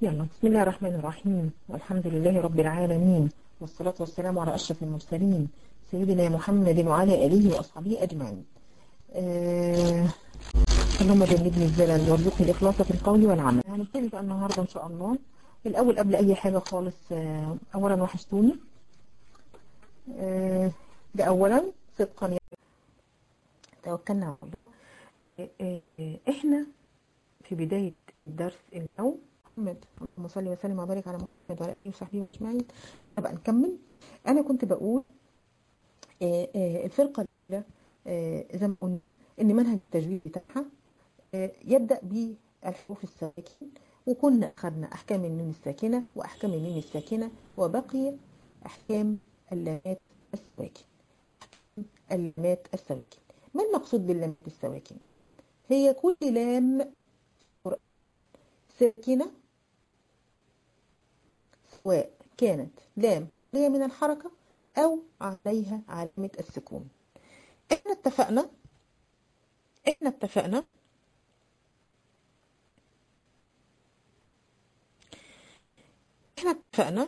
يلا بسم الله الرحمن الرحيم والحمد لله رب العالمين والصلاة والسلام على أشرف المرسلين سيدنا محمد وعلى آله وأصحابه أجمعين آه اللهم جنبني الزلل وارزقني الإخلاص في القول والعمل هنبتدي بقى النهاردة إن شاء الله الأول قبل أي حاجة خالص آه أولا وحشتوني آه ده أولا صدقا توكلنا على الله آه آه إحنا في بداية الدرس اليوم محمد اللهم صل وسلم وبارك على محمد وعلى اله وصحبه اجمعين نبقى نكمل انا كنت بقول آه آه الفرقه الاولى آه زي ما قلنا ان منهج التجويد بتاعها يبدا بالحروف الساكن وكنا اخذنا احكام النون الساكنه واحكام النون الساكنه وبقي احكام اللامات السواكن اللامات السواكن ما المقصود باللامات السواكن هي كل لام ساكنة سواء كانت لام هي من الحركة أو عليها علامة السكون احنا اتفقنا احنا اتفقنا احنا اتفقنا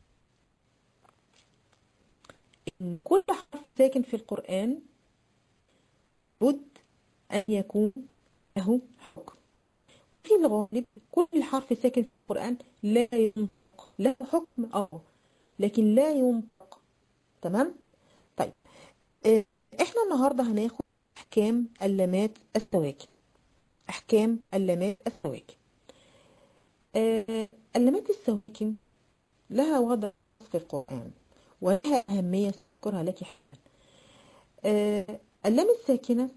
ان كل حرف ساكن في القرآن بد أن يكون له حكم في الغالب كل حرف ساكن في القرآن لا ينطق لا حكم اه لكن لا ينطق تمام طيب اه احنا النهاردة هناخد احكام اللامات السواكن احكام اللامات السواكن اه اللامات السواكن لها وضع في القرآن ولها أهمية أذكرها لك حالا اه اللام الساكنة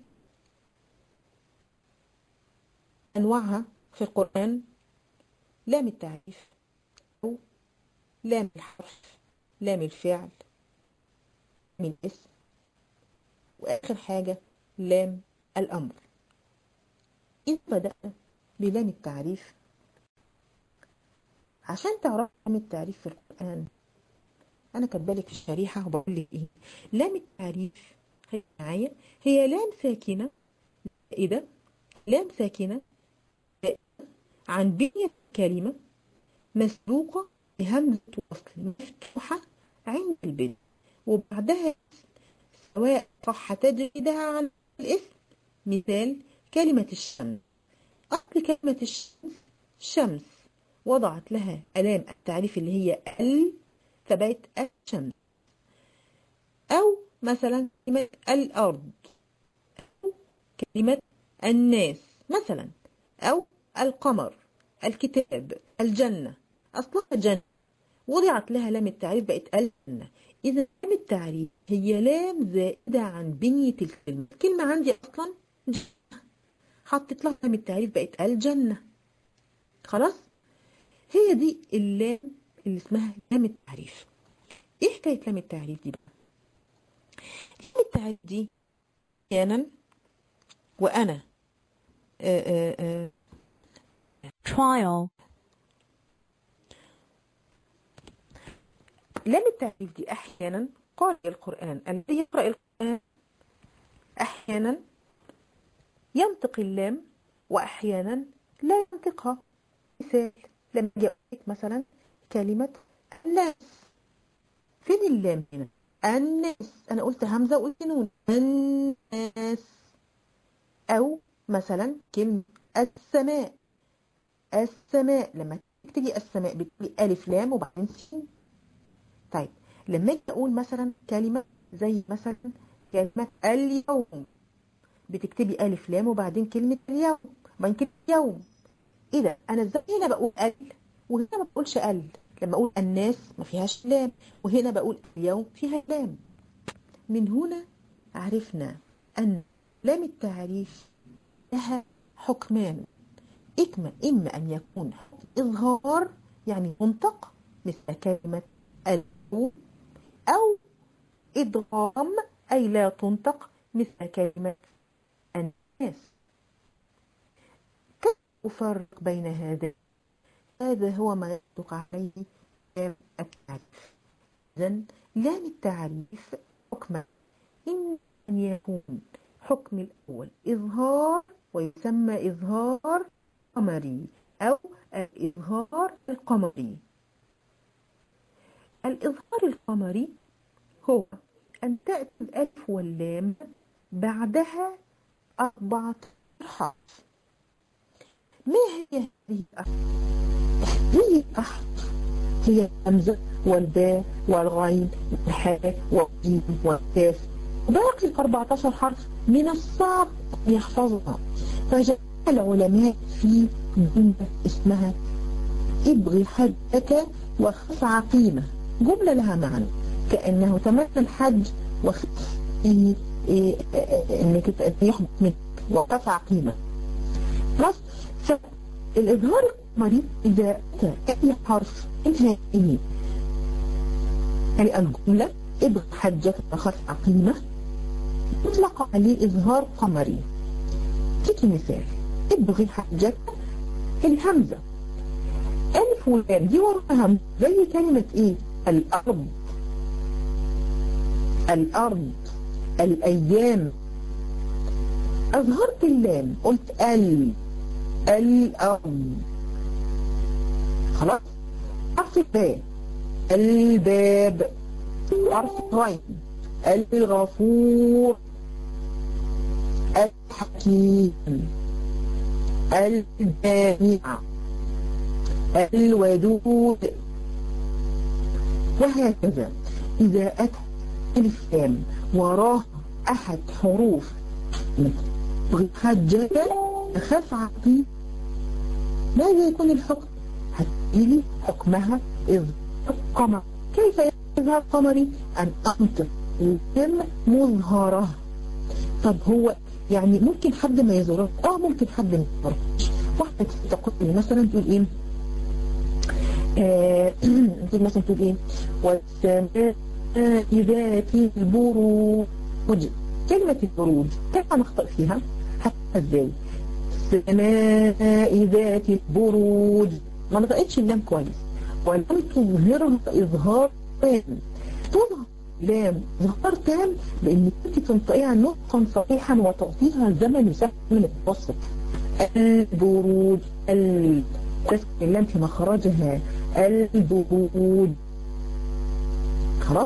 أنواعها في القرآن لام التعريف أو لام الحرف لام الفعل من اسم وآخر حاجة لام الأمر إذا بدأنا بلام التعريف عشان تعرف لام التعريف في القرآن أنا كاتبالك في الشريحة وبقول لك إيه لام التعريف هي معايا هي لام ساكنة زائدة لام ساكنة عن بنية كلمة مسبوقة بهمزة وصل مفتوحة عند البدء وبعدها سواء صح تجريدها عن الاسم مثال كلمة الشمس أصل كلمة الشمس شمس وضعت لها ألام التعريف اللي هي ال فبقت الشمس أو مثلا كلمة الأرض أو كلمة الناس مثلا أو القمر الكتاب الجنة أصلها جنة وضعت لها لام التعريف بقت الجنة إذا لام التعريف هي لام زائدة عن بنية الكلمة الكلمة عندي أصلا حطيت لها لام التعريف بقت الجنة خلاص هي دي اللام اللي اسمها لام التعريف ايه حكاية لام التعريف دي بقى لام التعريف دي أحيانا وأنا آآ آآ trial لام التعريف دي أحيانا قارئ القرآن الذي يقرأ القرآن أحيانا ينطق اللام وأحيانا لا ينطقها مثال لما جاءت مثلا كلمة الناس فين اللام هنا الناس أنا قلت همزة وقلت نون الناس أو مثلا كلمة السماء السماء لما تكتبي السماء بتكتبي ألف لام وبعدين سين طيب لما اجي اقول مثلا كلمة زي مثلا كلمة اليوم بتكتبي ألف لام وبعدين كلمة اليوم وبعدين كلمة يوم ايه ده انا ازاي هنا بقول ال وهنا ما بقولش ال لما اقول الناس ما فيهاش لام وهنا بقول اليوم فيها لام من هنا عرفنا ان لام التعريف لها حكمان إكما إما أن يكون إظهار يعني منطق مثل كلمة اليوم أو إدغام أي لا تنطق مثل كلمة الناس كيف أفرق بين هذا هذا هو ما يطلق عليه لام التعريف إذن لام التعريف حكما إما أن يكون حكم الأول إظهار ويسمى إظهار قمري أو الإظهار القمري الإظهار القمري هو أن تأتي الألف واللام بعدها أربعة حرف ما هي هذه الأحرف؟ هذه الأحرف هي الهمزة والباء والغين والحاء والجيم والكاف وباقي ال 14 حرف من الصعب يحفظها فجاء العلماء في جملة اسمها ابغي حجك وخف عقيمة جملة لها معنى كأنه تمنى الحج وخف إيه إيه انك يحبط منك وخف عقيمة خلاص فالإظهار القمري إذا أتى أي حرف انهائي يعني الجملة ابغي حجك وخف عقيمة يطلق عليه إظهار قمري تيجي مثال ابغي حجك الهمزة ألف ولام دي وراها همزة زي كلمة إيه الأرض الأرض الأيام أظهرت اللام قلت ال الأرض خلاص حرف الباء الباب حرف الغين الغفور الحكيم الجامع الودود وهكذا إذا أتى الإسلام وراه أحد حروف حجة أخاف عقيم ماذا يكون الحكم؟ هتجيلي حكمها إظهار القمر كيف يظهر قمري؟ أن أنطق الكلم مظهرة طب هو يعني ممكن حد ما يظهرها اه ممكن حد ما يظهرهاش واحدة تقول لي مثلا تقول ايه آه مثلا تقول ايه والسماء ذات البروج كلمة البروج كيف نخطئ فيها حتى ازاي السماء ذات البروج ما نطقتش اللام كويس ولم تظهرها إظهار تام تظهر لام إظهار تام بأن كنت تنطقيها نطقا صحيحا وتعطيها زمن يسهل من التوسط البروج ال تسكن اللام في مخرجها البروج خلاص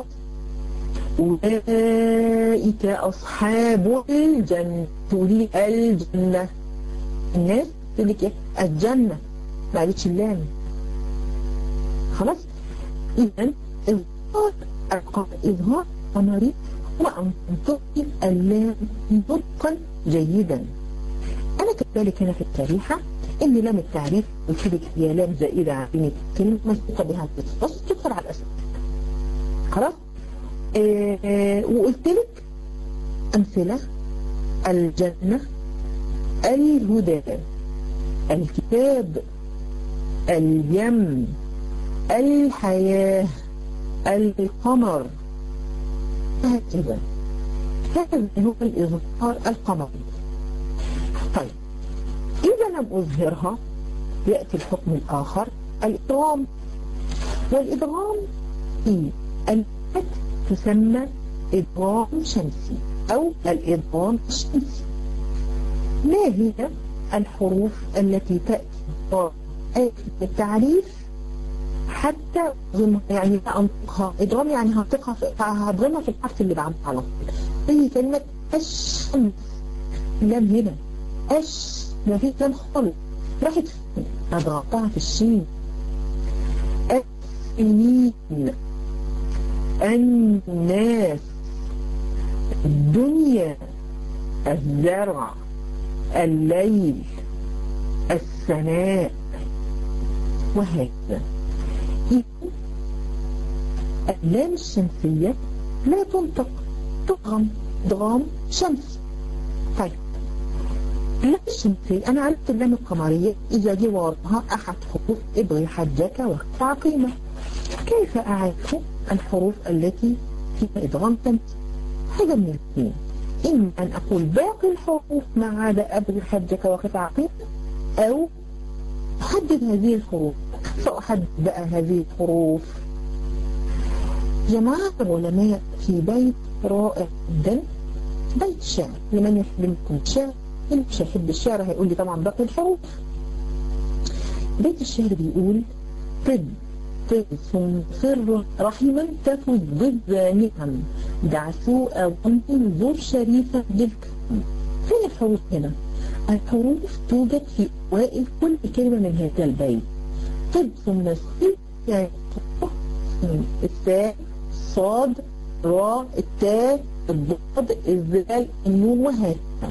أولئك أصحاب الجنة تقولي الجنة الناس تقول لك الجنة ما قالتش اللام خلاص إذا إظهار إظهار قمري هو أن تنطقي اللام نطقا جيدا أنا كذلك هنا في التاريخة إن لام التعريف قلت لك هي لام زائدة عن كلمة كلمة مسبوقة بها بس تكسر على الأسف خلاص آه آه وقلت لك أمثلة الجنة الهدى الكتاب اليم الحياة القمر هكذا هذا هو الإظهار القمري طيب إذا لم أظهرها يأتي الحكم الآخر الإضغام والإضغام في الآيات تسمى إضغام شمسي أو الإضغام الشمسي ما هي الحروف التي تأتي آية التعريف حتى يعني أنطقها إضغام يعني هنطقها هضغمها في الحرف اللي بعدها على طول زي كلمة الشمس اللام هنا أش ما في لام خالص راحت أضغطها في الشين السنين الناس الدنيا الزرع الليل السماء وهكذا اللام الشمسية لا تنطق تضغم ضغام شمس طيب اللام الشمسية أنا عرفت اللام القمرية إذا جه وراها أحد حروف ابغي حجك واخفع قيمة كيف أعرف الحروف التي فيها إدغام شمسي حاجة من الاثنين إما أن أقول باقي الحروف ما عدا أبغي حجك وقطع عقيم أو أحدد هذه الحروف سأحدد بقى هذه الحروف جماعة العلماء في بيت رائع جدا بيت شعر لمن يحب منكم الشعر اللي مش هيحب الشعر هيقول لي طبعا باقي الحروف بيت الشعر بيقول طب طب ثم سر رحما تفز ضد نعم دعسوء وانظر شريفة للكرم فين الحروف هنا؟ الحروف توجد في أوائل كل كلمة من هذا البيت طب ثم السين يعني الثاء صاد راء التاء الضاد الذال النون وهكذا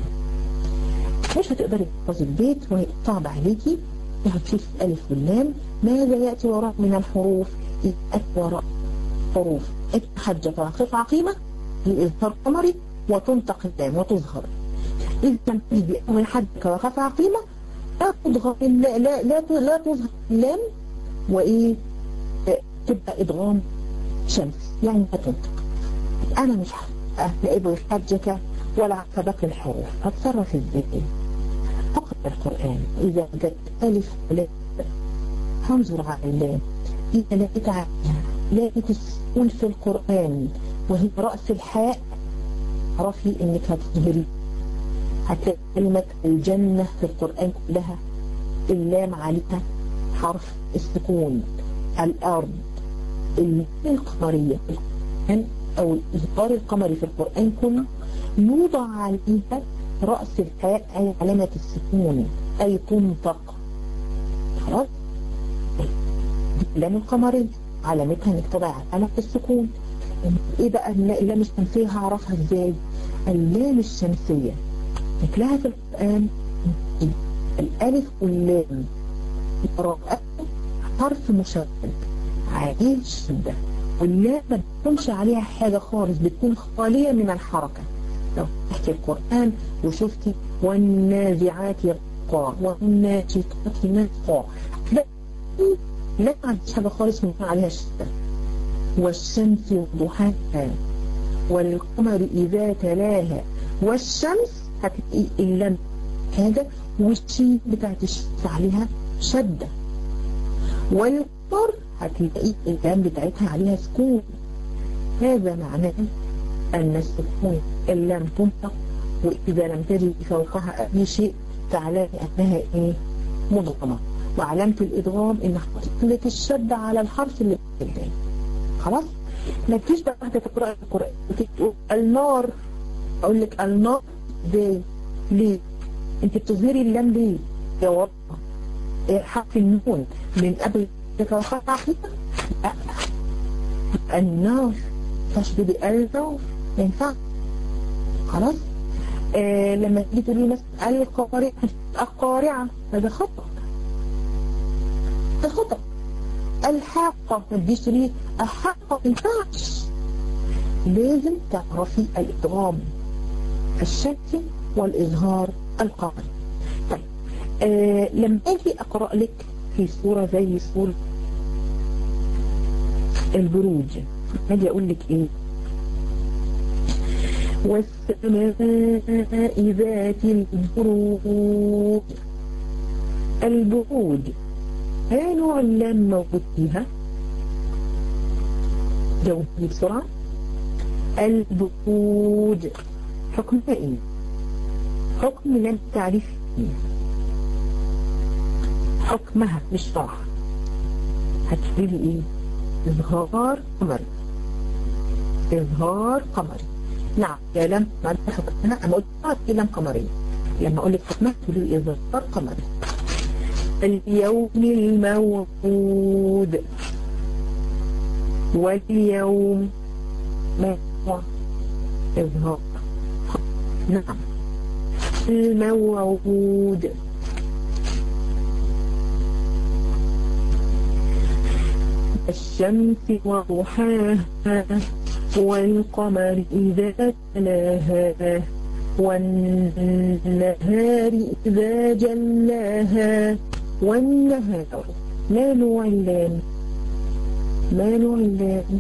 مش هتقدري تحفظي البيت وهي صعب عليكي وهتشوف الف واللام ماذا ياتي وراء من الحروف ياتي وراء حروف الحجة خف عقيمة الإظهار قمري وتنطق اللام وتظهر إذا لم تجد أول حجة وخف عقيمة لا تظهر لا لا لا, لا تظهر اللام وإيه تبقى إدغام شمس يعني لا تنطق أنا مش لا حجك ولا عارفة باقي الحروف هتصرف ازاي اقرأ القرآن إذا وجدت ألف ولام هنظر على اللام إذا لقيت عليها لقيت السكون في القرآن وهي رأس الحاء اعرفي إنك هتظهري هتلاقي كلمة الجنة في القرآن كلها اللام عليها حرف السكون الأرض القمرية القرآن أو الإظهار القمري في القرآن كله يوضع عليها رأس الحاء أي علامة السكون أي تنطق خلاص اللام القمرية علامتها انك تضع علامة السكون ايه بقى اللام الشمسية هعرفها ازاي اللام الشمسية شكلها في القرآن الألف واللام قراءته حرف مشدد عليه الشدة واللام ما بتكونش عليها حاجة خالص بتكون خالية من الحركة لو تحكي القرآن وشفتي والنازعات غرقا والناشطات نشطا لا عنديش حاجة خالص من عليها الشدة والشمس وضحاها والقمر إذا تلاها والشمس هتلاقي اللام حاجة والشين بتاعت الشمس عليها شدة والقمر هتلاقي اللام بتاعتها عليها سكون هذا معناه أن السكون اللام تنطق وإذا لم تجد فوقها أي شيء تعلم أنها إيه مضغمة وعلامة الإدغام إن حطيت لك الشدة على الحرف اللي قدام خلاص ما تجيش بقى واحدة تقرأ القرآن وتقول النار أقول لك النار ازاي ليه أنت بتظهري اللام ليه يا ورقة إيه حرف النون من قبل تتوقع حقيقة لا النار تشبه النار ما ينفعش خلاص آه لما تيجي تقولي مثلا القارعة القارعة هذا خطأ ده خطأ الحاقة ما تجيش تقولي الحاقة ما ينفعش لازم تعرفي الإدغام الشكل والإظهار القمري طيب آه لما أجي أقرأ لك في صورة زي صورة البروج أجي أقول لك إيه والسماء ذات البروج البروج ها نوع اللام موجود فيها جاوبني بسرعة البروج حكمها ايه حكم لام تعريف ايه حكمها مش صح هتقولي ايه اظهار قمري اظهار قمري نعم يا لم معرفة حكمها انا قلت ايه لام قمرية لما اقول لك حكمها تقولي لي اظهار قمري اليوم الموعود واليوم ما هو إظهار نعم الموعود الشمس وضحاها والقمر إذا تلاها والنهار إذا جلاها والنهار ما نوع اللام ما نوع اللام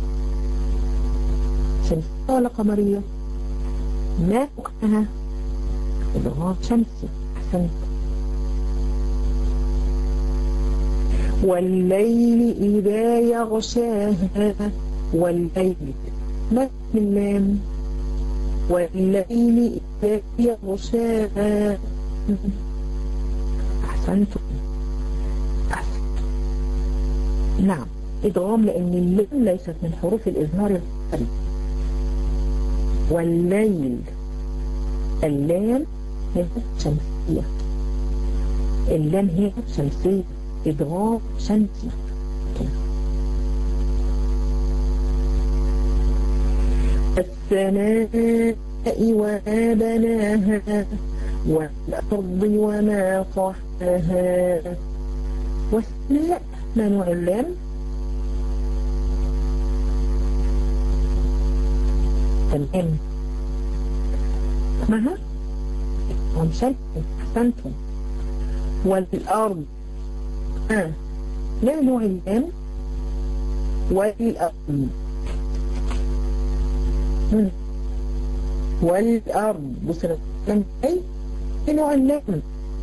شمسية ولا قمرية ما وقتها إظهار شمسي أحسنت والليل إذا يغشاها والليل ما اللام والليل إذا يغشاها أحسنتم نعم إدغام لأن اللام ليست من حروف الإظهار الخارجي والليل اللام هي شمسية اللام هي شمسية إدغام شمسي السماء وما بناها والأرض وما طحاها والسماء ما نوع اللام تمام اسمها ومشلتم أحسنتم والأرض آه. ما نوع اللام والأرض مم. والأرض بص لم أي ما نوع اللام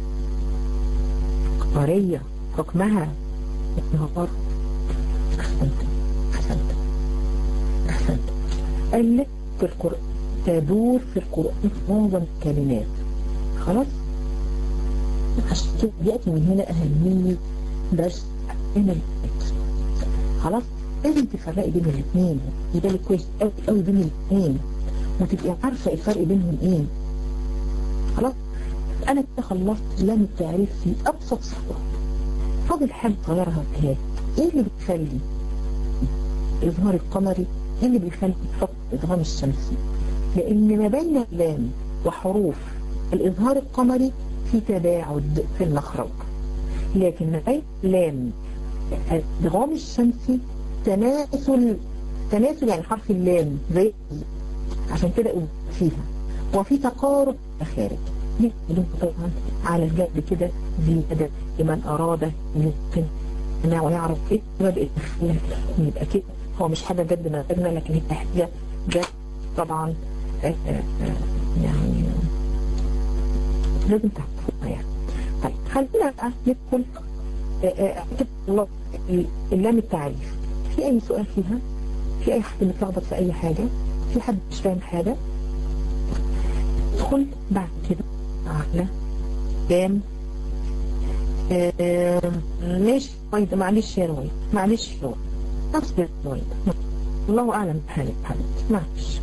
قمرية حكمها نهار أحسنت أحسنت أحسنت اللام في القرآن تدور في القرآن في معظم الكلمات خلاص عشان كده بيأتي من هنا أهمية درس هنا خلاص لازم تفرقي بين الاثنين يبقى لك كويس قوي قوي بين الاثنين وتبقي عارفة الفرق بينهم ايه خلاص انا كده خلصت لام التعريف في ابسط صورة فاضل حاجة صغيرة هي ايه اللي بيخلي اظهار القمري ايه اللي بيخلي حكم اظهار الشمسي لان ما بين اللام وحروف الاظهار القمري في تباعد في المخرج لكن ما بين لام الادغام الشمسي تناسل تناسل يعني حرف اللام زي عشان كده فيها وفي تقارب مخارج يدل طبعا على الجنب كده زيادة لمن أراد يمكن أنه ويعرف إيه مبدأ التخفيف يبقى كده هو مش حاجة جد مزاجنا لكن هي حاجة جد طبعا آآ آآ يعني لازم تعرفوها يعني طيب خلينا بقى ندخل الله اللام التعريف في أي سؤال فيها في أي حد متلخبط في أي حاجة في حد مش فاهم حاجة ادخل بعد كده على لام آه ماشي رويدة معلش يا رويدة معلش يا رويدة اصبر يا رويدة الله أعلم بحالك حبيبتي معلش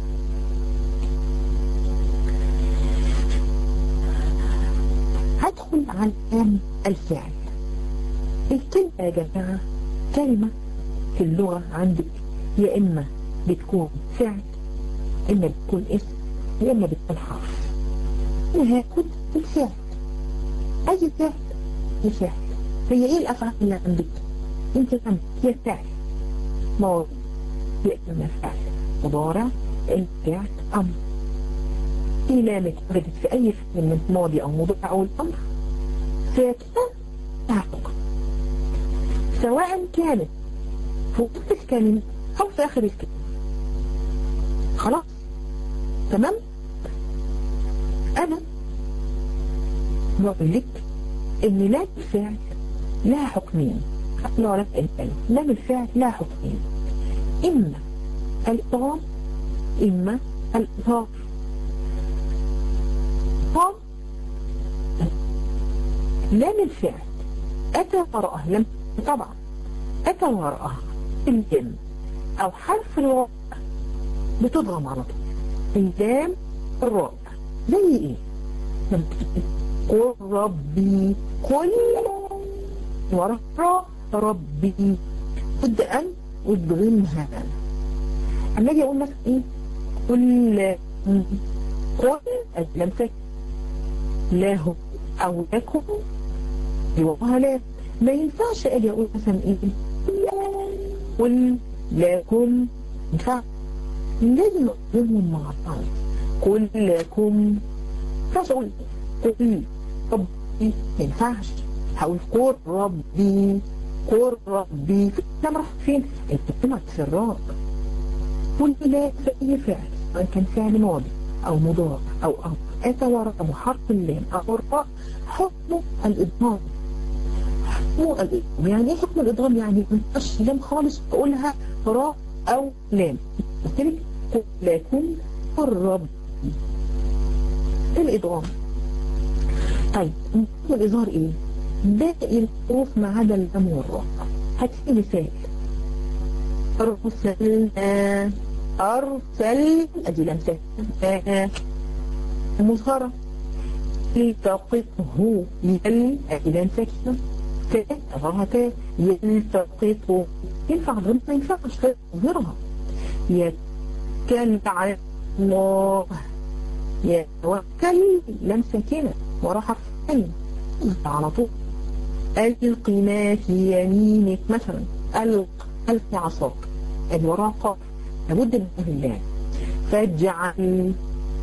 هدخل على لام الفعل الكلمة يا جماعة كلمة في اللغة عندك يا إما بتكون فعل إما بتكون اسم يا إما بتكون حرف وهاخد الفعل أي فعل الفعل هي إيه الأفعال اللي عندك أنت عندك هي فعل ماضي يا إما فعل مضارع الفعل أمر في لامك وردت في أي فعل من ماضي أو مضارع أو الأمر ساكنة تعتق سواء كانت في وسط الكلمة أو في آخر الكلمة خلاص تمام أنا بقول لك إن لام الفعل لها حكمين حكم ولا الكلمة لام الفعل لها حكمين إما الإطعام إما الإظهار طب لام الفعل أتى وراءه لم طبعا أتى وراءها الجن أو حرف الراء بتضغم على طول اللام الراء زي إيه؟ قل ربي قل ورا ربي بد أن أدغمها أما أجي أقول مثلا إيه؟ قل قل لم تكن له أو لكم يوضعها لا ما ينفعش أجي أقول مثلا إيه قل لكم ينفع لازم أقولهم مع بعض قل لكم ما ينفعش أقول قل ربي ما ينفعش هقول قل ربي قل ربي لما راح فين انت طلعت في الراء قل لا في أي فعل سواء كان فعل ماضي أو مضارع أو أمر أتى وراءه حرف اللام أو الراء حكم الإضمام حكم الإضمام يعني إيه حكم الإضمام يعني ما تبقاش لام خالص تقولها راء أو لام قلت لك قل لكم الرب الإضغام طيب حكم الإظهار إيه؟ باقي الحروف ما عدا اللام والراء هاتي مثال أرسلنا أرسل أدي لم ساكنة مظهرة يلتقطه يل أدي لم ساكنة تاء أظهرها تاء يلتقطه ينفع ضمن ما ينفعش تظهرها يتكل على الله يتوكل لم ساكنة ورا حرفين على طول ألقي ما في يمينك مثلا ألق ألقي عصاك ادي وراها قاف لابد من الله فاجعل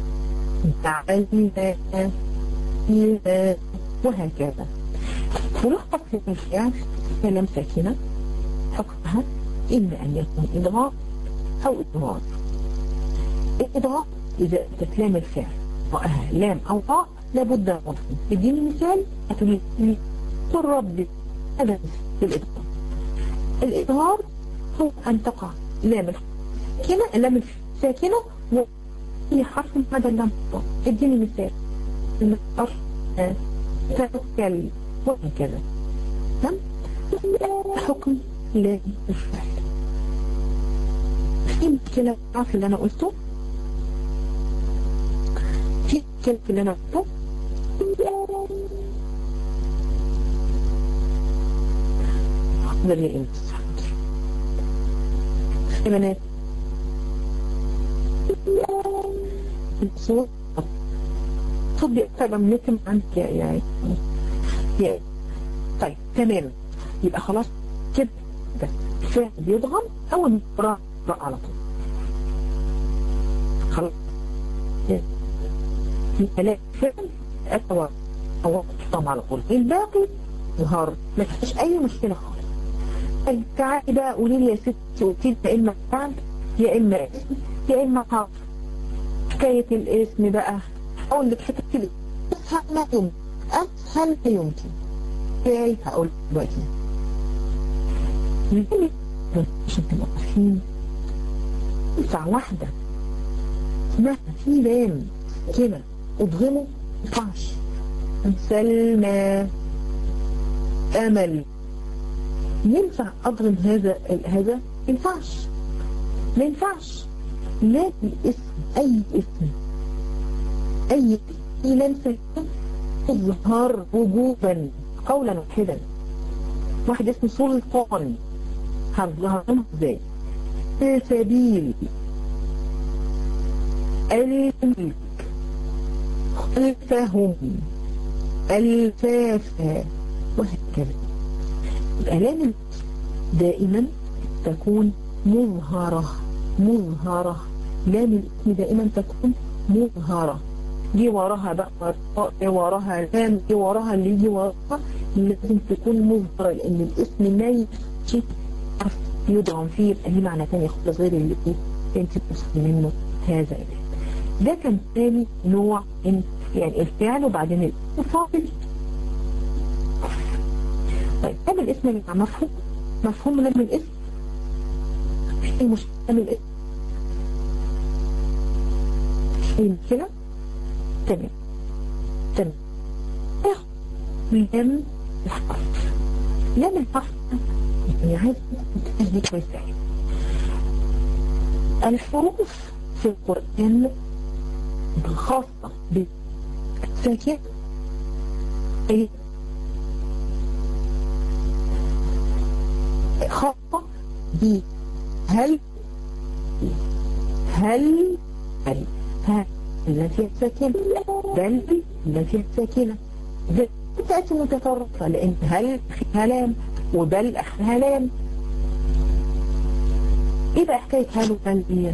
جعلنا فيها وهكذا ملخص في الفعل كلام ساكنة حكمها إما أن يكون إضغام أو إضغام الإضغام إذا تكلام الفعل رأها لام أو راء لابد من وصف اديني مثال هتقولي قل ربي هذا الإضغام الإظهار هو أن تقع لام الساكنة لام الساكنة وهي حرف هذا اللام اديني مثال الأرض تتكل وهكذا تمام حكم لام الفعل في مشكلة في اللي أنا قلته في مشكلة في اللي أنا قلته حاضر يا إنس يا بنات الصوت صوت بيقطع من نتم عندك يا يا يا طيب تمام يبقى خلاص كده بس الفعل بيضغم أول مرة على طول خلاص يبقى لا فعل أتوى أو طبعا على طول الباقي ظهر ما فيش أي مشكلة خالص طيب تعالي بقى قولي لي يا ستي قلتي يا اما فعل يا اما اسم يا اما حرف حكاية الاسم بقى اقول لك حكاية الاسم اسهل ما يمكن اسهل ما يمكن ازاي هقول دلوقتي عشان تبقوا عارفين ينفع واحدة اسمها في لام كده اضغمه ما ينفعش سلمى امل ينفع اضرب هذا هذا ما ينفعش ما ينفعش لا الاسم اي اسم اي لمسه تظهر وجوبا قولا واحدا واحد اسمه سلطان هنظهرهم ازاي سبيل الملك خلفهم الفافا وهكذا الآلام دائما تكون مظهرة مظهرة لام الاسم دائما تكون مظهرة دي وراها بقى دي وراها لام دي وراها اللي يجي وراها لازم تكون مظهرة لأن الاسم ما يجي يدغم فيه يبقى ليه معنى تاني خالص غير اللي انت بتصحي منه هذا الاسم ده كان ثاني نوع من يعني الفعل وبعدين الاسم فاضل طيب هذا الاسم اللي مفهوم مفهوم لم الاسم في مشكلة من الاسم في مشكلة تمام تمام لم الحرف لم الحرف يعني عايز تهدي كويس الحروف في القرآن الخاصة بالساكن هي خاصة ب هل هل هل ها التي ساكنة بل التي ساكنة تأتي متطرفة لأن هل فيها لام وبل أخرها لام إيه بقى حكاية هل وبل دي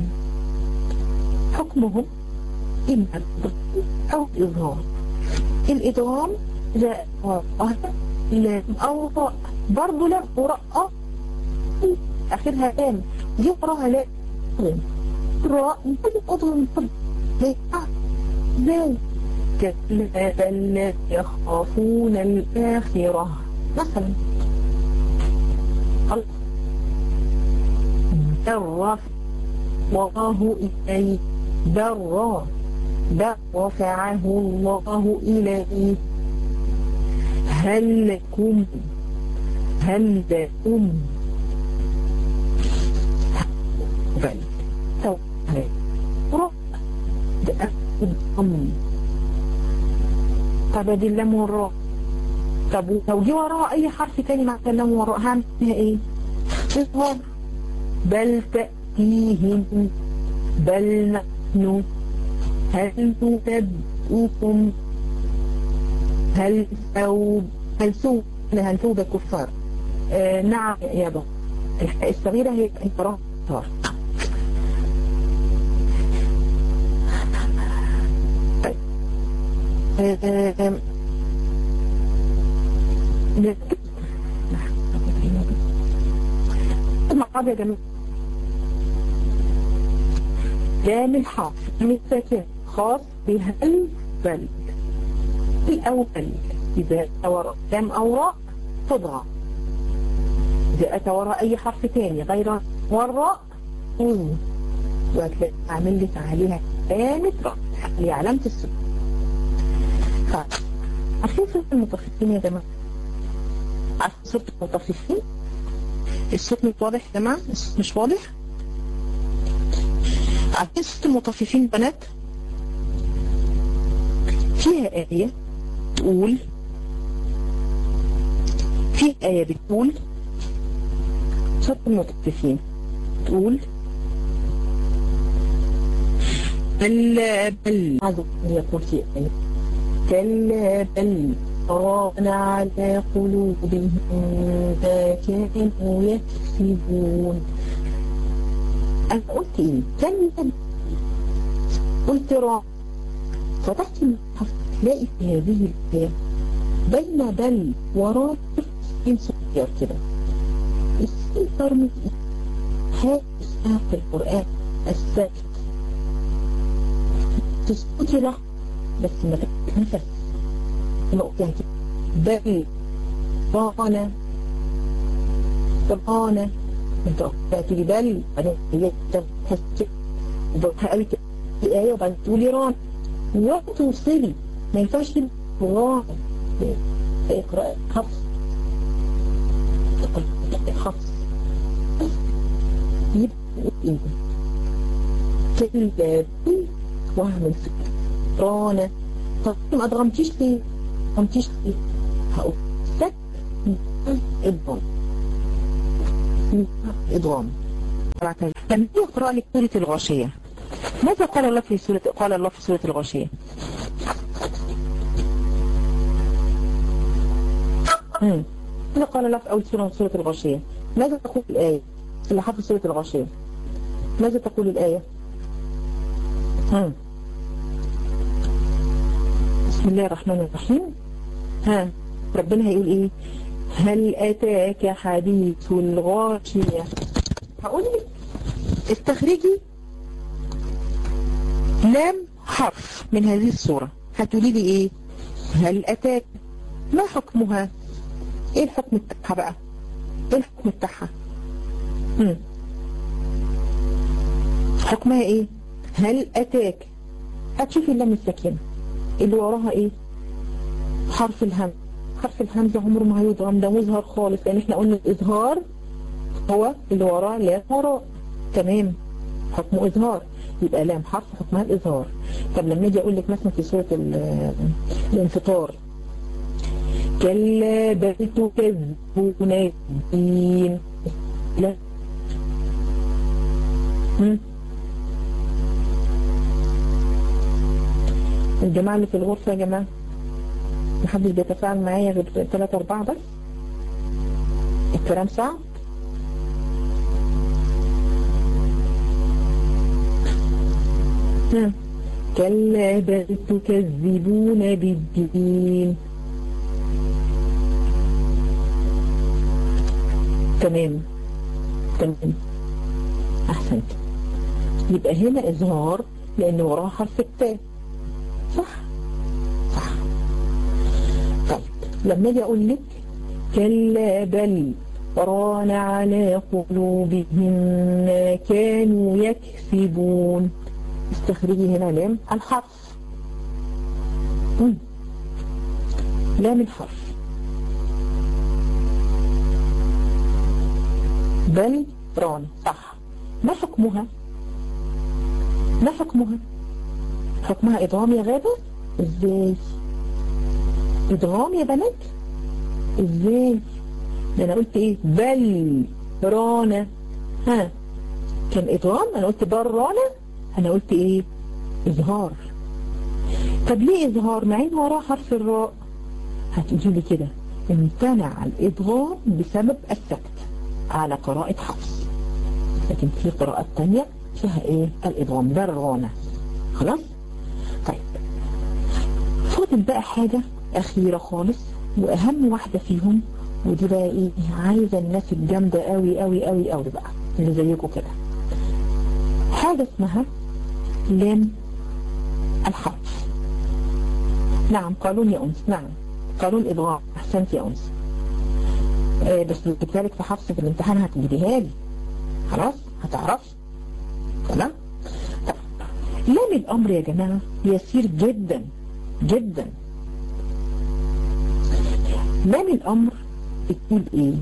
حكمهم إما أو إظهار الإدغام إذا لام أو راء برضه لام وراء آخرها لام دي وراها لام راء ممكن أضغم زي زي كلا بل يخافون الآخرة مثلا بر الله إليه بر بر رفعه الله إليه هل لكم هل لكم بل تو راء ده الضم طب ادي اللام والراء طب لو جه وراها اي حرف تاني مع اللام والراء هعمل فيها ايه؟ اظهار بل تأتيهم بل نحن هل تنبئكم هل ثوب هل ثوب هل ثوب الكفار آه نعم يا بابا الحاء الصغيرة هي هي وراها كفار طيب آه، آه، آه، مع بعض يا جماعة لام الحرف من ساكن خاص بهل بل الأول إذا أتى وراء لام أو راء تضغى إذا أتى وراء أي حرف تاني غير وراء مم. وهتلاقي أعمل لك عليها علامة راء اللي علامة السكون طيب عارفين صوت المطففين يا جماعة عارفين صوت المطففين الصوت مش واضح يا جماعة الصوت مش واضح عارفين صوت المطففين بنات فيها آية تقول في آية بتقول صوت المطففين تقول بل بل عايز يقول في آية كلا بل ران على قلوبهم ما كانوا يكسبون أنا قلت إيه؟ كلا قلت را فتحت المصحف تلاقي في هذه الآية بين بل وراء سين صغير كده السين ترمز حاجة اسمها في القرآن السكت تسكتي لحظة بس ما تتنفس نقطة بل طغانا طغانا انت تأتي بل بعدين هي تحس قالت الآية وبعدين تقولي ران وتوصلي ما ينفعش ران اقرأ حفص حفص يبقى كل واعمل رانا طب ما ادغمتيش ليه؟ ما ادغمتيش ليه؟ هقول سك ادغام ادغام لما يقرأ لك سورة الغاشية ماذا قال الله في سورة قال الله في سورة الغاشية؟ مم. ماذا قال الله في أول سورة من سورة الغاشية؟ ماذا تقول الآية؟ اللي حافظ سورة الغاشية ماذا تقول الآية؟ مم. بسم الله الرحمن الرحيم ها ربنا هيقول ايه هل اتاك حديث الغاشية هقول لك استخرجي لام حرف من هذه الصورة هتقولي لي ايه هل اتاك ما حكمها ايه الحكم بتاعها بقى ايه الحكم بتاعها مم. حكمها ايه هل اتاك هتشوفي اللام الساكنه اللي وراها ايه حرف الهم حرف الهمزة عمره ما هيضغم ده مظهر خالص لان احنا قلنا الاظهار هو اللي وراه لام وراء تمام حكمه اظهار يبقى لام حرف حكمها الاظهار طب لما اجي اقول لك مثلا في سورة الانفطار كلا بل تكذبون الدين لا مم. الجماعة اللي في الغرفة يا جماعة محدش بيتفاعل معايا غير ثلاثة أربعة بس الكلام صعب كلا بل تكذبون بالدين تمام تمام أحسنت يبقى هنا إظهار لأن وراه حرف التاء صح صح طيب لما اجي اقول لك كلا بل ران على قلوبهم ما كانوا يكسبون استخرجي هنا لام الحرف مم. لام الحرف بل ران صح ما حكمها ما حكمها حكمها ادغام يا غابة ازاي ادغام يا بنات ازاي ده انا قلت ايه بل رانا ها كان ادغام انا قلت بل رانا انا قلت ايه اظهار طب ليه اظهار مع ان وراه حرف الراء هتقولي لي كده امتنع الادغام بسبب السكت على قراءة حفص لكن في قراءات تانية فيها ايه الادغام بل رانا خلاص طيب فاضل بقى حاجة اخيرة خالص واهم واحدة فيهم ودي بقى ايه عايزة الناس الجامدة قوي قوي قوي قوي بقى اللي زيكم كده حاجة اسمها لام الحرف نعم قانون يا أنس نعم قانون إضغام أحسنت يا أنس آه بس بتذلك في حفص في الامتحان هتجيبيها لي خلاص هتعرفي تمام طب لام الأمر يا جماعة يسير جدا جدا لام الأمر بتقول إيه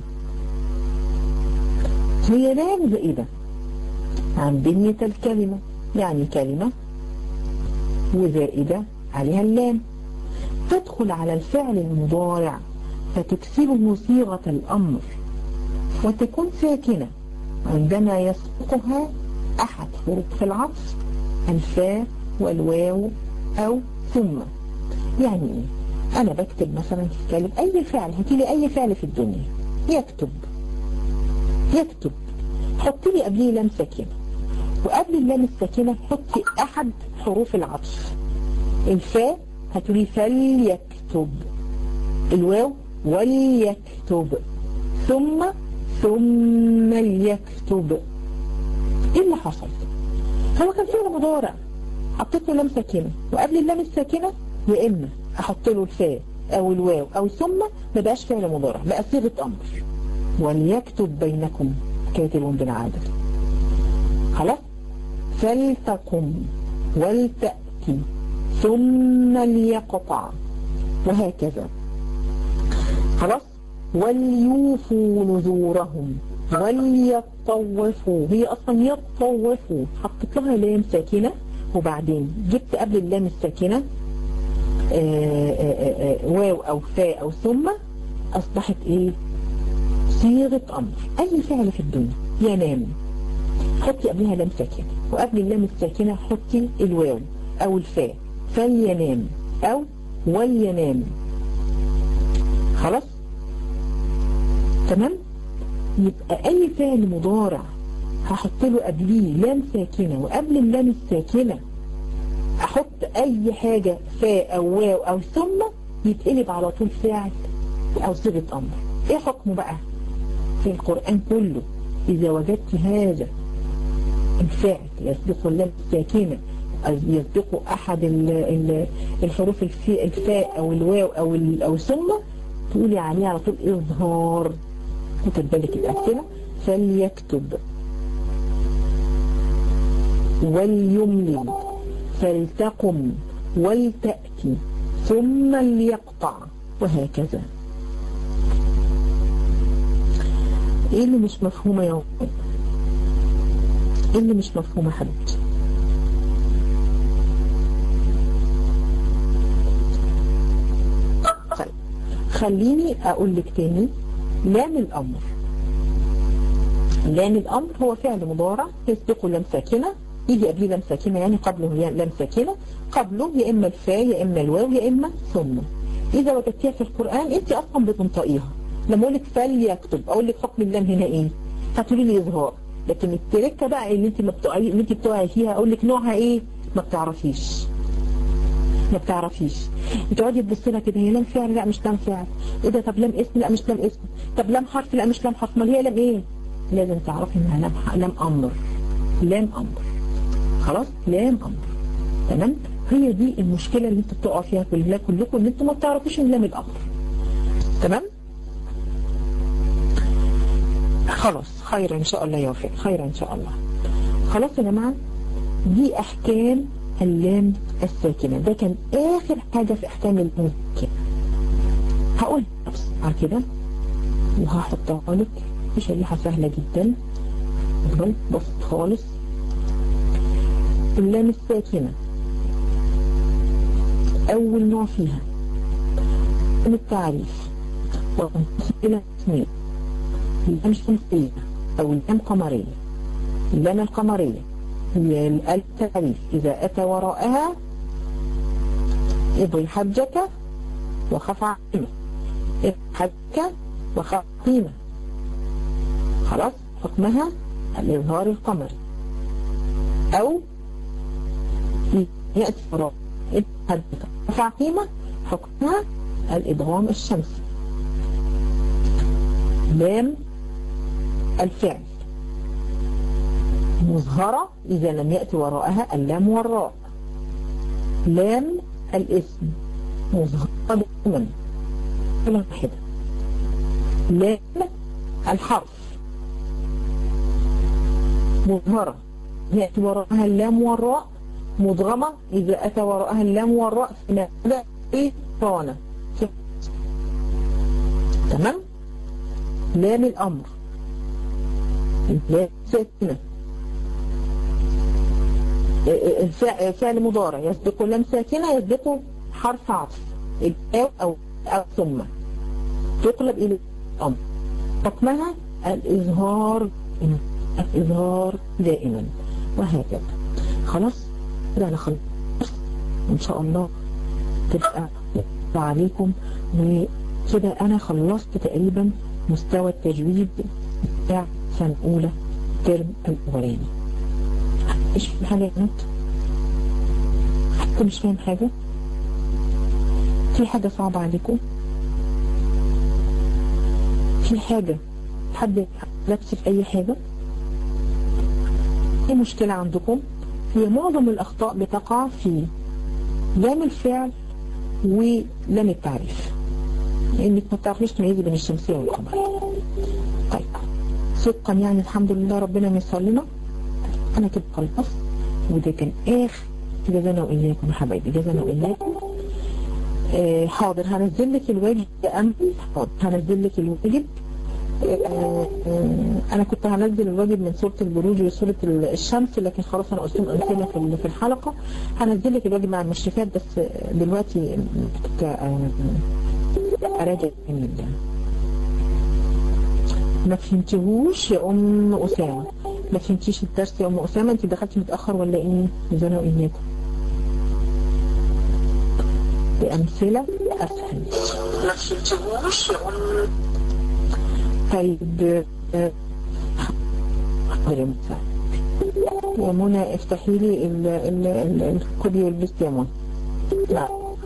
هي لام زائدة عن بنية الكلمة يعني كلمة وزائدة عليها اللام تدخل على الفعل المضارع فتكسبه صيغة الأمر وتكون ساكنة عندما يسبقها أحد حروف العطف الفاء والواو أو ثم يعني إيه؟ أنا بكتب مثلا في كلمة أي فعل هتيلي أي فعل في الدنيا يكتب يكتب حط لي قبليه لام ساكنة وقبل اللام الساكنة حطي أحد حروف العطف الفاء هتقولي فليكتب الواو وليكتب ثم ثم ليكتب ايه اللي حصل هو كان فعل مضارع حطيت له لام ساكنه وقبل اللام الساكنه يا اما احط له الفاء او الواو او ثم ما بقاش فعل مضارع بقى صيغه امر وليكتب بينكم كاتب بالعدل خلاص فلتقم ولتأتي ثم ليقطع وهكذا خلاص وليوفوا نذورهم وليطوفوا هي اصلا يطوفوا حطيت لها لام ساكنه وبعدين جبت قبل اللام الساكنه آآ آآ واو او فاء او ثم اصبحت ايه صيغه امر اي فعل في الدنيا ينام حطي قبلها لام ساكنه وقبل اللام الساكنه حطي الواو او الفاء فلينام او ولينام خلاص تمام يبقى اي فعل مضارع هحط له قبليه لام ساكنه وقبل اللام الساكنه احط اي حاجه فاء او واو او ثم يتقلب على طول فاعل او صيغه امر ايه حكمه بقى في القران كله اذا وجدت هذا الفاعل يسبق اللام الساكنه يسبق احد ال ال الحروف الفاء او الواو او او ثم تقولي عليه على طول اظهار خد بالك الامثله فليكتب وليملل فلتقم ولتأتي ثم ليقطع وهكذا ايه اللي مش مفهومة يا ايه اللي مش مفهومة حبيبتي طيب خليني اقول لك تاني لام الامر لام الامر هو فعل مضارع يسبقه لام ساكنه يجي قبليه لام ساكنه يعني قبله لام ساكنه قبله يا اما الفاء يا اما الواو يا اما ثم اذا وجدتيها في القران انت اصلا بتنطقيها لما اقول لك فليكتب اقول لك حكم اللام هنا ايه هتقولي لي اظهار لكن التركه بقى اللي انت ما بتقعي اللي انت بتقعي فيها اقول لك نوعها ايه ما بتعرفيش ما بتعرفيش بتقعدي تبصي لها كده هي لام فعل لا مش لام فعل ايه ده طب لام اسم لا مش لام اسم طب لام حرف لا مش لام حرف امال هي لام ايه لازم تعرفي انها لام لام امر لام امر خلاص لام امر تمام هي دي المشكله اللي انتوا بتقعوا فيها كلها كلكم ان انتوا ما بتعرفوش ان لام الامر تمام خلاص خير ان شاء الله يا وفاء خير ان شاء الله خلاص يا جماعه دي احكام اللام الساكنه ده كان اخر حاجه في احكام اللام الساكنه هقول بس على كده وهحطها لك في شريحه سهله جدا بص خالص اللام الساكنة أول نوع فيها من التعريف وتنقسم إلى اسمين اللام شمسية أو اللام قمرية اللام القمرية هي التعريف إذا أتى وراءها اضري حجك وخف عقيمة اضري حجك وخف عقيمة خلاص حكمها الإظهار القمري أو يأتي وراء اضري حجك وخف عقيمة حكمها الإدغام الشمسي لام الفعل مظهرة إذا لم يأتي وراءها اللام والراء لام الاسم مظهرة دائما كل واحدة لام الحرف مظهرة يأتي وراءها اللام والراء مدغمة إذا أتى وراءها اللام والراء في ماذا إيه طانة تمام لام الأمر لام ساكنة فعل مضارع يسبق لام ساكنة يسبقه حرف عطف الأو أو أو ثم تقلب إلى الأمر حكمها الإظهار الإظهار دائما وهكذا خلاص كده أنا خلصت إن شاء الله تبقى عليكم وكده أنا خلصت تقريبا مستوى التجويد بتاع سنة أولى الترم الأولاني مش فاهم حاجة يا بنات حتى مش فاهم حاجة في حاجة صعبة عليكم في حاجة حد لبس في أي حاجة في مشكلة عندكم هي معظم الأخطاء بتقع في لام الفعل ولام التعريف لأنك ما بتعرفيش تميزي بين الشمسية والقمرية طيب صدقا يعني الحمد لله ربنا ميسر لنا انا كده خلصت وده كان اخر جزانا واياكم يا حبايبي جزانا واياكم آه حاضر هنزل لك الواجب يا امل حاضر هنزل لك الواجب آه آه انا كنت هنزل الواجب من سوره البروج لسوره الشمس لكن خلاص انا قلت لهم امثله في في الحلقه هنزل لك الواجب مع المشرفات بس دلوقتي كنت اراجع جميل ما فهمتهوش يا ام اسامه ما فهمتيش الدرس يا ام اسامه انت دخلتي متاخر ولا ايه زنا واياكم بامثله اسهل ما فهمتهوش يا ام طيب يا منى افتحي لي الكوبي والبست يا منى لا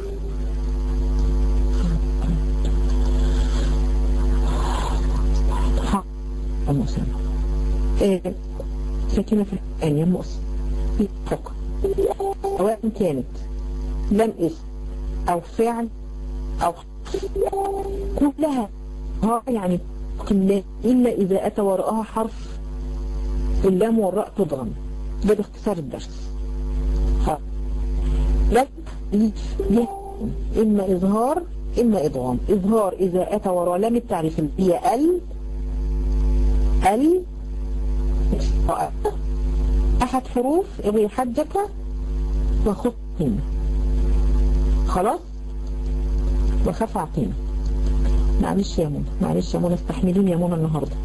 ام اسامه إيه ساكنة في القرآن يا مؤسس في حكم سواء كانت لم اسم أو فعل أو كلها ها يعني لا إلا إذا أتى وراءها حرف اللام والراء تضغم ده باختصار الدرس ها لك إما إظهار إما إضغام إظهار إذا أتى وراء لام التعريف اللي هي ال ال أحد حروف اغي حجك وخذ قيمة خلاص وخف عقيمة معلش يا منى معلش يا منى استحمليني يا منى النهاردة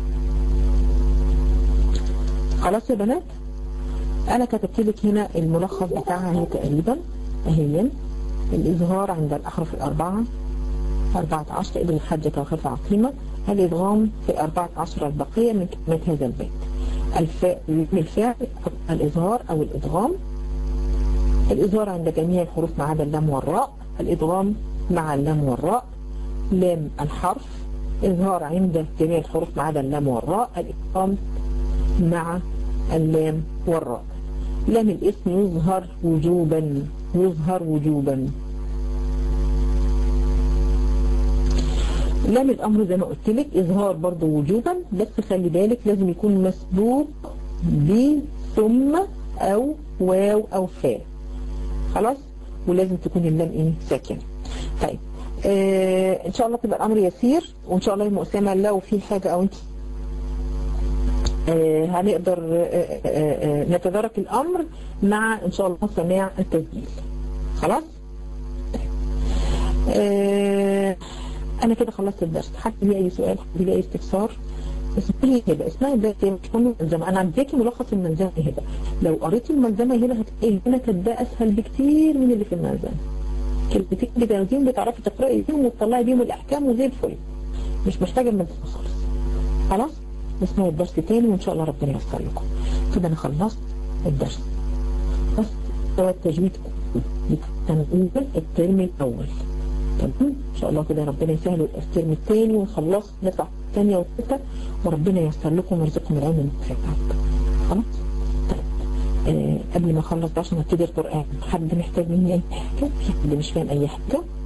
خلاص يا بنات أنا كتبت لك هنا الملخص بتاعها هي تقريبا أهي الإظهار عند الأحرف الأربعة 14 ابن حجك وخف عقيمة الإدغام في 14 البقية من كلمات هذا البيت الفعل الإظهار أو الإدغام الإظهار عند جميع الحروف ما عدا اللام والراء الإدغام مع اللام والراء لام الحرف إظهار عند جميع الحروف ما عدا اللام والراء الإدغام مع اللام والراء لام الاسم يظهر وجوبا يظهر وجوبا لام الأمر زي ما قلت لك إظهار برضه وجوبا بس خلي بالك لازم يكون مسبوق ب ثم أو واو أو فاء خلاص ولازم تكون اللام إيه ساكنة طيب آه إن شاء الله تبقى الأمر يسير وإن شاء الله يا أسامة لو في حاجة أو أنت آه هنقدر آه آه آه نتدارك الامر مع ان شاء الله سماع التسجيل خلاص آه انا كده خلصت الدرس حد ليه اي سؤال حد ليه اي استفسار اسمها لي هبه اسمها ده مش كله ملزمه انا عندك ملخص الملزمه هبه لو قريتي الملزمه هنا هتلاقي اللي انا كاتباه اسهل بكتير من اللي في الملزمه كلمتين بتاخديهم بتعرفي تقراي بيهم وتطلعي بيهم الاحكام وزي الفل مش محتاجه الملزمه خالص خلاص نسمع الدرس تاني وان شاء الله ربنا ييسر لكم كده انا خلصت الدرس بس هو التجويد تنقيل الترم الاول تمام ان شاء الله كده ربنا يسهل الترم الثاني ونخلص نطلع الثانيه والثالثه وربنا ييسر لكم ويرزقكم العلم المنفع خلاص طيب آه قبل ما اخلص ده عشان ابتدي القران حد محتاج مني اي حاجه حد مش فاهم اي حاجه